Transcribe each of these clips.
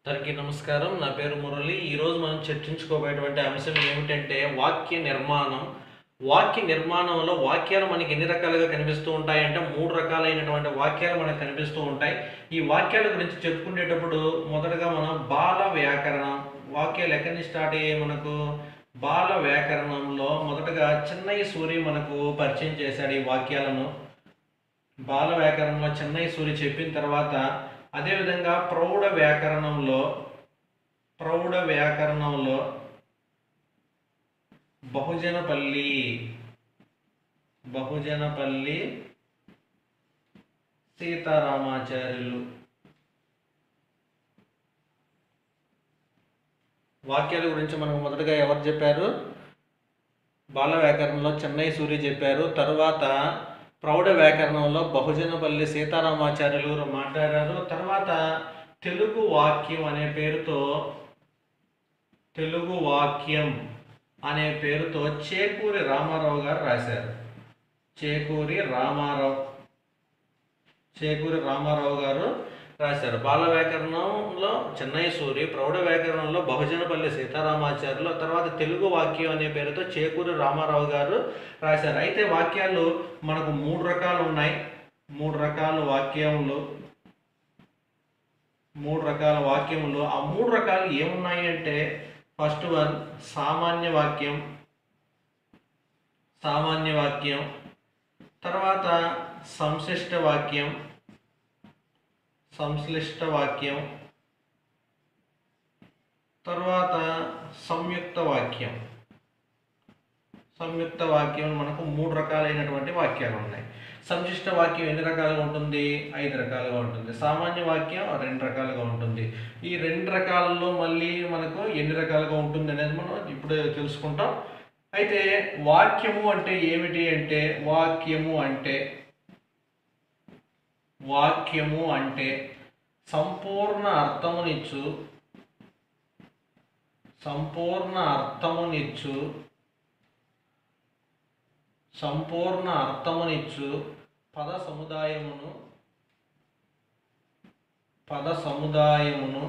అందరికీ నమస్కారం నా పేరు మురళి ఈరోజు మనం చర్చించుకోబోయేటువంటి అంశం ఏమిటంటే వాక్య నిర్మాణం వాక్య నిర్మాణంలో వాక్యాలు మనకి ఎన్ని రకాలుగా కనిపిస్తూ ఉంటాయి అంటే మూడు రకాలైనటువంటి వాక్యాలు మనకు కనిపిస్తూ ఉంటాయి ఈ వాక్యాల గురించి చెప్పుకునేటప్పుడు మొదటగా మనం బాల వ్యాకరణం వాక్యాలు ఎక్కడి నుంచి స్టార్ట్ అయ్యాయి మనకు బాల వ్యాకరణంలో మొదటగా చిన్నయ్య సూరి మనకు పరిచయం చేశాడు ఈ వాక్యాలను బాల వ్యాకరణంలో చెన్నై సూరి చెప్పిన తర్వాత అదేవిధంగా ప్రౌఢ వ్యాకరణంలో ప్రౌఢ వ్యాకరణంలో బహుజనపల్లి బహుజనపల్లి సీతారామాచార్యులు వాక్యాల గురించి మనకు మొదటగా ఎవరు చెప్పారు బాల వ్యాకరణంలో చెన్నై సూరి చెప్పారు తర్వాత ప్రౌఢ వ్యాకరణంలో బహుజనపల్లి సీతారామాచార్యులు గారు మాట్లాడారు తర్వాత తెలుగు వాక్యం అనే పేరుతో తెలుగు వాక్యం అనే పేరుతో చేకూరి రామారావు గారు రాశారు చేకూరి రామారావు చేకూరి రామారావు గారు రాశారు బాల వ్యాకరణంలో చెన్నై సూరి ప్రౌఢ వ్యాకరణంలో బహుజనపల్లి సీతారామాచార్యులు తర్వాత తెలుగు వాక్యం అనే పేరుతో చేకూరి రామారావు గారు రాశారు అయితే వాక్యాలు మనకు మూడు రకాలు ఉన్నాయి మూడు రకాల వాక్యములు మూడు రకాల వాక్యములు ఆ మూడు రకాలు ఏమున్నాయి అంటే ఫస్ట్ వన్ సామాన్య వాక్యం సామాన్య వాక్యం తర్వాత సంశిష్ట వాక్యం సంశ్లిష్ట వాక్యం తర్వాత సంయుక్త వాక్యం సంయుక్త వాక్యం మనకు మూడు రకాలైనటువంటి వాక్యాలు ఉన్నాయి సంశిష్ట వాక్యం ఎన్ని రకాలుగా ఉంటుంది ఐదు రకాలుగా ఉంటుంది సామాన్య వాక్యం రెండు రకాలుగా ఉంటుంది ఈ రెండు రకాలలో మళ్ళీ మనకు ఎన్ని రకాలుగా ఉంటుంది అనేది మనం ఇప్పుడు తెలుసుకుంటాం అయితే వాక్యము అంటే ఏమిటి అంటే వాక్యము అంటే వాక్యము అంటే సంపూర్ణ అర్థమునిచ్చు సంపూర్ణ అర్థమునిచ్చు సంపూర్ణ అర్థమునిచ్చు పద సముదాయమును పద సముదాయమును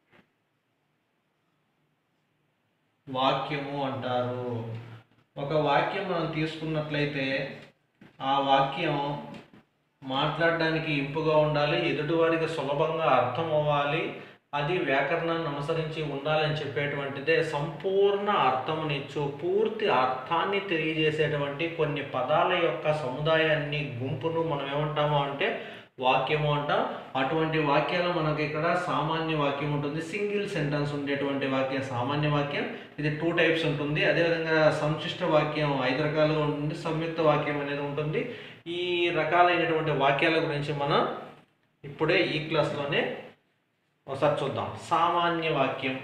వాక్యము అంటారు ఒక వాక్యం మనం తీసుకున్నట్లయితే ఆ వాక్యం మాట్లాడడానికి ఇంపుగా ఉండాలి ఎదుటివారికి సులభంగా అర్థం అవ్వాలి అది వ్యాకరణాన్ని అనుసరించి ఉండాలని చెప్పేటువంటిదే సంపూర్ణ అర్థమునిచ్చు పూర్తి అర్థాన్ని తెలియజేసేటువంటి కొన్ని పదాల యొక్క సముదాయాన్ని గుంపును మనం ఏమంటాము అంటే వాక్యము అంటాం అటువంటి వాక్యాలు మనకి ఇక్కడ సామాన్య వాక్యం ఉంటుంది సింగిల్ సెంటెన్స్ ఉండేటువంటి వాక్యం సామాన్య వాక్యం ఇది టూ టైప్స్ ఉంటుంది అదేవిధంగా సంశిష్ట వాక్యం ఐదు రకాలుగా ఉంటుంది సంయుక్త వాక్యం అనేది ఉంటుంది ఈ రకాలైనటువంటి వాక్యాల గురించి మనం ఇప్పుడే ఈ క్లాస్లోనే ఒకసారి చూద్దాం సామాన్య వాక్యం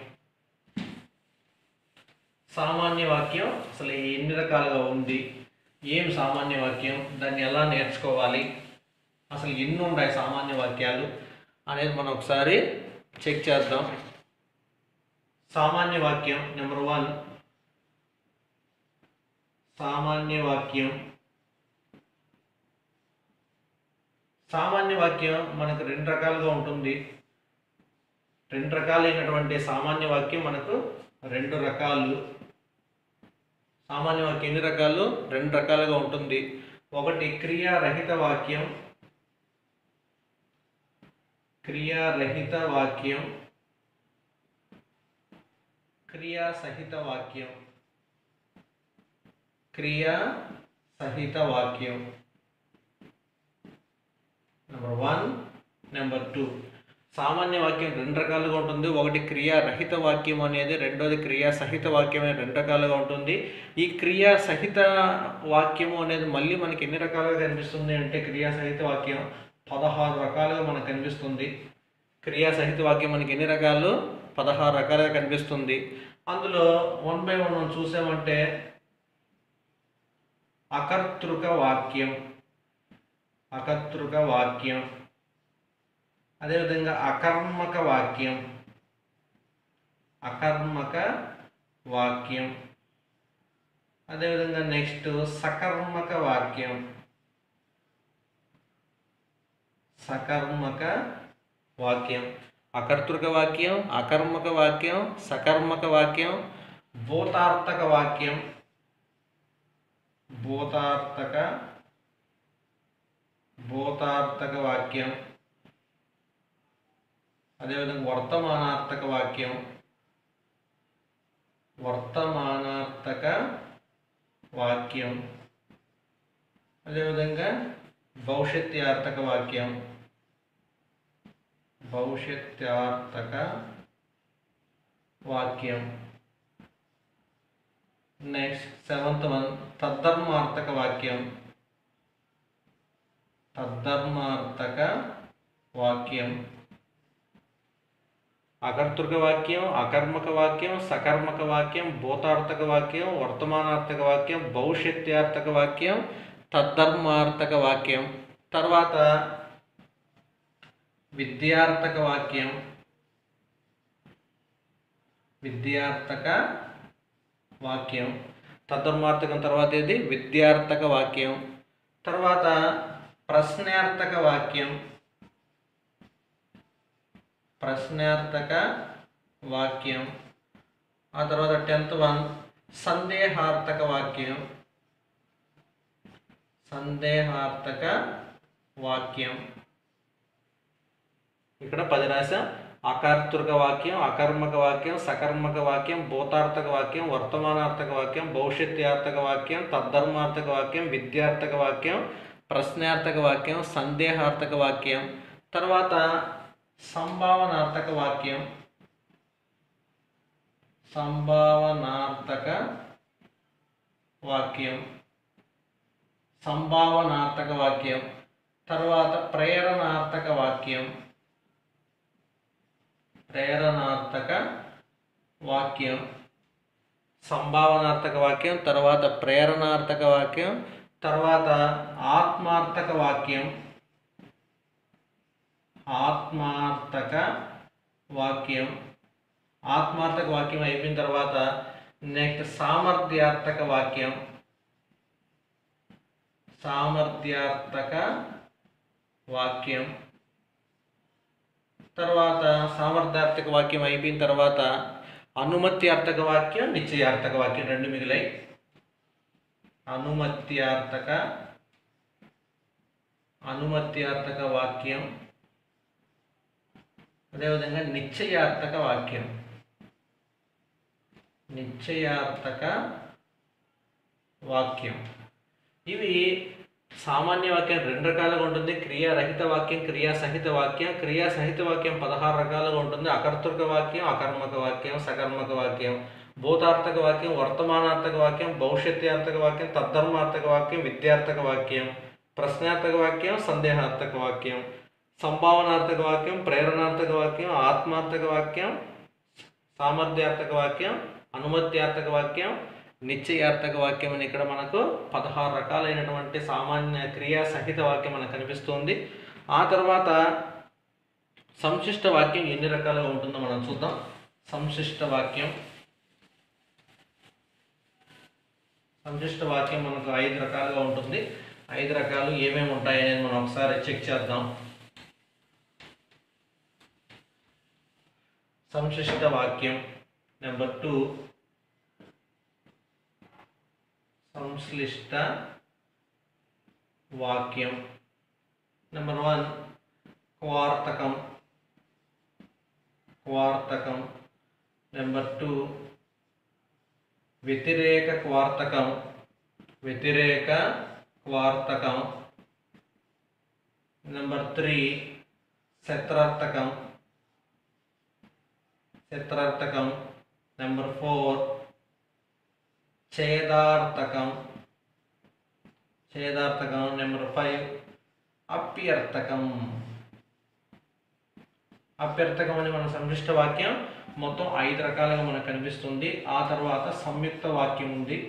సామాన్య వాక్యం అసలు ఎన్ని రకాలుగా ఉంది ఏం సామాన్య వాక్యం దాన్ని ఎలా నేర్చుకోవాలి అసలు ఎన్ని ఉన్నాయి సామాన్య వాక్యాలు అనేది మనం ఒకసారి చెక్ చేద్దాం సామాన్య వాక్యం నెంబర్ వన్ సామాన్య వాక్యం సామాన్య వాక్యం మనకు రెండు రకాలుగా ఉంటుంది రెండు రకాలైనటువంటి సామాన్య వాక్యం మనకు రెండు రకాలు సామాన్య వాక్యం ఎన్ని రకాలు రెండు రకాలుగా ఉంటుంది ఒకటి క్రియారహిత వాక్యం క్రియారహిత వాక్యం క్రియా సహిత వాక్యం క్రియా సహిత వాక్యం నెంబర్ వన్ నెంబర్ టూ సామాన్య వాక్యం రెండు రకాలుగా ఉంటుంది ఒకటి క్రియారహిత వాక్యం అనేది రెండోది క్రియా సహిత వాక్యం అనేది రెండు రకాలుగా ఉంటుంది ఈ క్రియా సహిత వాక్యము అనేది మళ్ళీ మనకి ఎన్ని రకాలుగా కనిపిస్తుంది అంటే క్రియా సహిత వాక్యం పదహారు రకాలుగా మనకు కనిపిస్తుంది క్రియా సహిత వాక్యం మనకి ఎన్ని రకాలు పదహారు రకాలుగా కనిపిస్తుంది అందులో వన్ బై వన్ మనం చూసామంటే అకర్తృక వాక్యం అకర్తృక వాక్యం అదేవిధంగా అకర్మక వాక్యం అకర్మక వాక్యం అదేవిధంగా నెక్స్ట్ సకర్మక వాక్యం సకర్మక వాక్యం అకర్తృక వాక్యం అకర్మక వాక్యం సకర్మక వాక్యం భూతార్థక వాక్యం భూతార్థక భూతార్థక వాక్యం అదేవిధంగా వర్తమానార్థక వాక్యం వర్తమానార్థక వాక్యం అదేవిధంగా భవిష్యత్యార్థక వాక్యం భవిష్యత్యార్థక వాక్యం నెక్స్ట్ సెవెంత్ వన్ తద్ధర్మార్థక వాక్యం తద్ధర్మార్థక వాక్యం అకర్తృక వాక్యం అకర్మక వాక్యం సకర్మక వాక్యం భూతార్థక వాక్యం వర్తమానార్థక వాక్యం భవిష్యత్యార్థక వాక్యం తద్ధర్మార్థక వాక్యం తర్వాత విద్యార్థక వాక్యం విద్యార్థక వాక్యం తద్ధర్మార్థకం తర్వాత ఏది విద్యార్థక వాక్యం తర్వాత ప్రశ్నార్థక వాక్యం ప్రశ్నార్థక వాక్యం ఆ తర్వాత టెన్త్ వన్ సందేహార్థక వాక్యం సందేహార్థక వాక్యం ఇక్కడ పది రాశా అకర్తృక వాక్యం అకర్మక వాక్యం సకర్మక వాక్యం భూతార్థక వాక్యం వర్తమానార్థక వాక్యం భవిష్యత్యార్థక వాక్యం తద్ధర్మార్థక వాక్యం విద్యార్థక వాక్యం ప్రశ్నార్థక వాక్యం సందేహార్థక వాక్యం తర్వాత సంభావనార్థక వాక్యం సంభావనార్థక వాక్యం సంభావనార్థక వాక్యం తర్వాత ప్రేరణార్థక వాక్యం ప్రేరణార్థక వాక్యం సంభావనార్థక వాక్యం తర్వాత ప్రేరణార్థక వాక్యం తర్వాత ఆత్మార్థక వాక్యం ఆత్మార్థక వాక్యం ఆత్మార్థక వాక్యం అయిపోయిన తర్వాత నెక్స్ట్ సామర్థ్యార్థక వాక్యం సామర్థ్యార్థక వాక్యం తర్వాత సామర్థ్యార్థక వాక్యం అయిపోయిన తర్వాత అనుమత్యార్థక వాక్యం నిశ్చయార్థక వాక్యం రెండు మిగిలాయి అనుమత్యార్థక అనుమత్యార్థక వాక్యం అదేవిధంగా నిశ్చయార్థక వాక్యం నిశ్చయార్థక వాక్యం ఇవి సామాన్య వాక్యం రెండు రకాలుగా ఉంటుంది క్రియారహిత వాక్యం క్రియా సహిత వాక్యం క్రియా సహిత వాక్యం పదహారు రకాలుగా ఉంటుంది అకర్తృక వాక్యం అకర్మక వాక్యం సకర్మక వాక్యం భూతార్థక వాక్యం వర్తమానార్థక వాక్యం భవిష్యత్యార్థక వాక్యం తద్ధర్మార్థక వాక్యం విద్యార్థక వాక్యం ప్రశ్నార్థక వాక్యం సందేహార్థక వాక్యం సంభావనార్థక వాక్యం ప్రేరణార్థక వాక్యం ఆత్మార్థక వాక్యం సామర్థ్యార్థక వాక్యం అనుమత్యార్థక వాక్యం నిశ్చయార్థక వాక్యం అని ఇక్కడ మనకు పదహారు రకాలైనటువంటి సామాన్య క్రియా సహిత వాక్యం మనకు కనిపిస్తుంది ఆ తర్వాత సంశిష్ట వాక్యం ఎన్ని రకాలుగా ఉంటుందో మనం చూద్దాం సంశిష్ట వాక్యం సంశిష్ట వాక్యం మనకు ఐదు రకాలుగా ఉంటుంది ఐదు రకాలు ఏమేమి ఉంటాయనేది మనం ఒకసారి చెక్ చేద్దాం సంశిష్ట వాక్యం నెంబర్ టూ సంశ్లిష్ట వాక్యం నెంబర్ వన్ క్వార్తకం క్వార్తకం నెంబర్ టూ వ్యతిరేక క్వార్తకం వ్యతిరేక క్వార్తకం నెంబర్ త్రీ శత్రార్థకం శత్రార్థకం నెంబర్ ఫోర్ ఛేదార్థకం ఛేదార్థకం నెంబర్ ఫైవ్ అప్యర్థకం అభ్యర్థకం అని మన సంక్లిష్ట వాక్యం మొత్తం ఐదు రకాలుగా మనకు కనిపిస్తుంది ఆ తర్వాత సంయుక్త వాక్యం ఉంది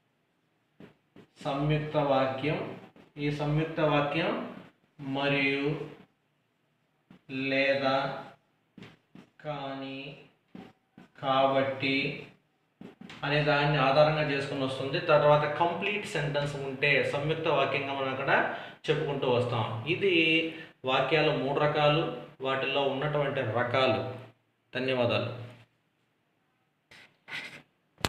సంయుక్త వాక్యం ఈ సంయుక్త వాక్యం మరియు లేదా కానీ కాబట్టి అనే దాన్ని ఆధారంగా చేసుకుని వస్తుంది తర్వాత కంప్లీట్ సెంటెన్స్ ఉంటే సంయుక్త వాక్యంగా మనం అక్కడ చెప్పుకుంటూ వస్తాం ఇది వాక్యాలు మూడు రకాలు వాటిల్లో ఉన్నటువంటి రకాలు ధన్యవాదాలు